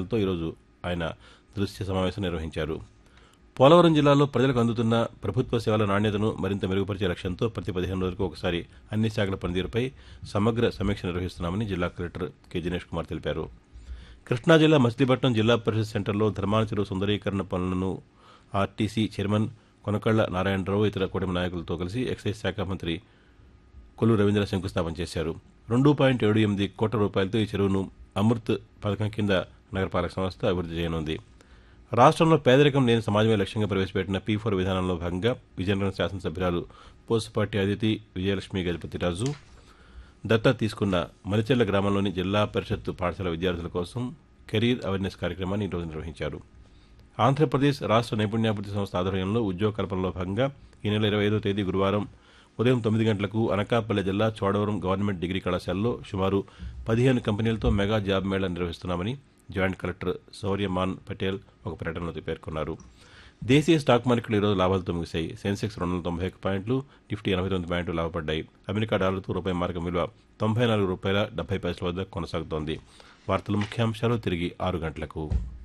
అధికారులతో ఈరోజు ఆయన దృశ్య సమావేశం నిర్వహించారు పోలవరం జిల్లాలో ప్రజలకు అందుతున్న ప్రభుత్వ సేవల నాణ్యతను మరింత మెరుగుపరిచే లక్ష్యంతో ప్రతి పదిహేను రోజులకు ఒకసారి అన్ని శాఖల పనితీరుపై సమగ్ర సమీక్ష నిర్వహిస్తున్నామని జిల్లా కలెక్టర్ కె దినేష్ కుమార్ తెలిపారు కృష్ణా జిల్లా మచిలీపట్నం జిల్లా పరిషత్ సెంటర్లో ధర్మాన చెరువు సుందరీకరణ పనులను ఆర్టీసీ చైర్మన్ కొనకళ్ల నారాయణరావు ఇతర కూటమి నాయకులతో కలిసి ఎక్సైజ్ శాఖ మంత్రి కొల్లు రవీంద్ర శంకుస్థాపన చేశారు రెండు పాయింట్ ఏడు ఎనిమిది కోట్ల రూపాయలతో ఈ చెరువును అమృత్ పథకం కింద నగరపాలక సంస్థ అభివృద్ధి చేయనుంది రాష్ట్రంలో పేదరికం లేని సమాజమే లక్ష్యంగా ప్రవేశపెట్టిన పీ ఫోర్ విధానంలో భాగంగా విజయనగరం శాసనసభ్యురాలు పోసుపాటి అదితి విజయలక్ష్మి గజపతిరాజు దత్తా తీసుకున్న మరిచెర్ల గ్రామంలోని జిల్లా పరిషత్ పాఠశాల విద్యార్థుల కోసం కెరీర్ అవేర్నెస్ కార్యక్రమాన్ని ఈరోజు నిర్వహించారు ఆంధ్రప్రదేశ్ రాష్ట్ర నైపుణ్యాభివృద్ధి సంస్థ ఆధ్వర్యంలో ఉద్యోగ కల్పనలో భాగంగా ఈ నెల ఇరవై ఐదో తేదీ గురువారం ఉదయం తొమ్మిది గంటలకు అనకాపల్లి జిల్లా చోడవరం గవర్నమెంట్ డిగ్రీ కళాశాలలో సుమారు పదిహేను కంపెనీలతో మెగా జాబ్ మేళా నిర్వహిస్తున్నామని జాయింట్ కలెక్టర్ శౌర్యమాన్ పటేల్ ఒక ప్రకటనలో పేర్కొన్నారు దేశీయ స్టాక్ మార్కెట్లు ఈరోజు లాభాలతో ముగిశాయి సెన్సెక్స్ రెండు వందల తొంభై ఒక్క పాయింట్లు నిఫ్టీ ఎనభై తొమ్మిది పాయింట్లు లాభపడ్డాయి అమెరికా డాలర్తో రూపాయి మార్గం విలువ తొంభై నాలుగు రూపాయల డెబ్బై పైసల వద్ద కొనసాగుతోంది వార్తల ముఖ్యాంశాలు తిరిగి ఆరు గంటలకు